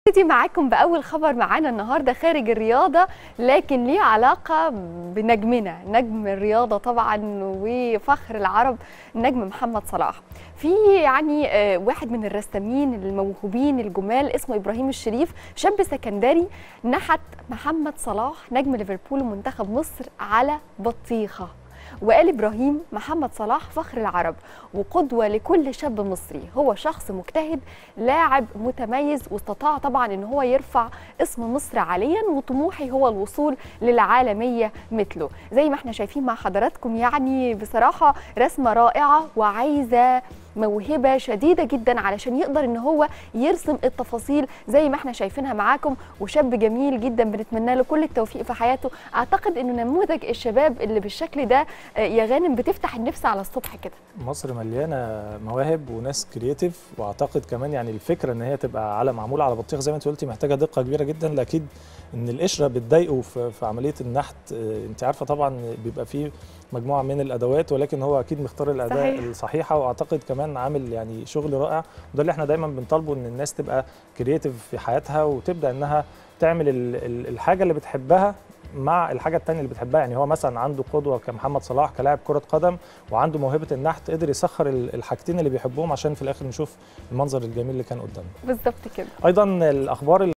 نبتدي معاكم بأول خبر معانا النهارده خارج الرياضة لكن ليه علاقة بنجمنا نجم الرياضة طبعا وفخر العرب النجم محمد صلاح في يعني آه، واحد من الرسامين الموهوبين الجمال اسمه إبراهيم الشريف شاب سكندري نحت محمد صلاح نجم ليفربول ومنتخب مصر على بطيخة وقال ابراهيم محمد صلاح فخر العرب وقدوه لكل شاب مصري هو شخص مجتهد لاعب متميز واستطاع طبعا ان هو يرفع اسم مصر عاليا وطموحي هو الوصول للعالميه مثله زي ما احنا شايفين مع حضراتكم يعني بصراحه رسمه رائعه وعايزه موهبه شديده جدا علشان يقدر ان هو يرسم التفاصيل زي ما احنا شايفينها معاكم وشاب جميل جدا بنتمنى له كل التوفيق في حياته اعتقد انه نموذج الشباب اللي بالشكل ده آه، يا غانم بتفتح النفس على الصبح كده مصر مليانه مواهب وناس كرييتيف واعتقد كمان يعني الفكره ان هي تبقى على معموله على بطيخ زي ما انت قلتي محتاجه دقه كبيره جدا لاكيد ان القشره بتضايقه في, في عمليه النحت آه، انت عارفه طبعا بيبقى فيه مجموعه من الادوات ولكن هو اكيد مختار الاداه صحيح. صحيح. الصحيحه واعتقد كمان عامل يعني شغل رائع وده اللي احنا دايما بنطالبه ان الناس تبقى كرييتيف في حياتها وتبدا انها تعمل ال- ال- الحاجه اللي بتحبها مع الحاجه التانية اللي بتحبها يعني هو مثلا عنده قدوه كمحمد صلاح كلاعب كره قدم وعنده موهبه النحت قدر يسخر ال- الحاجتين اللي بيحبهم عشان في الاخر نشوف المنظر الجميل اللي كان قدامنا بالظبط كده ايضا الاخبار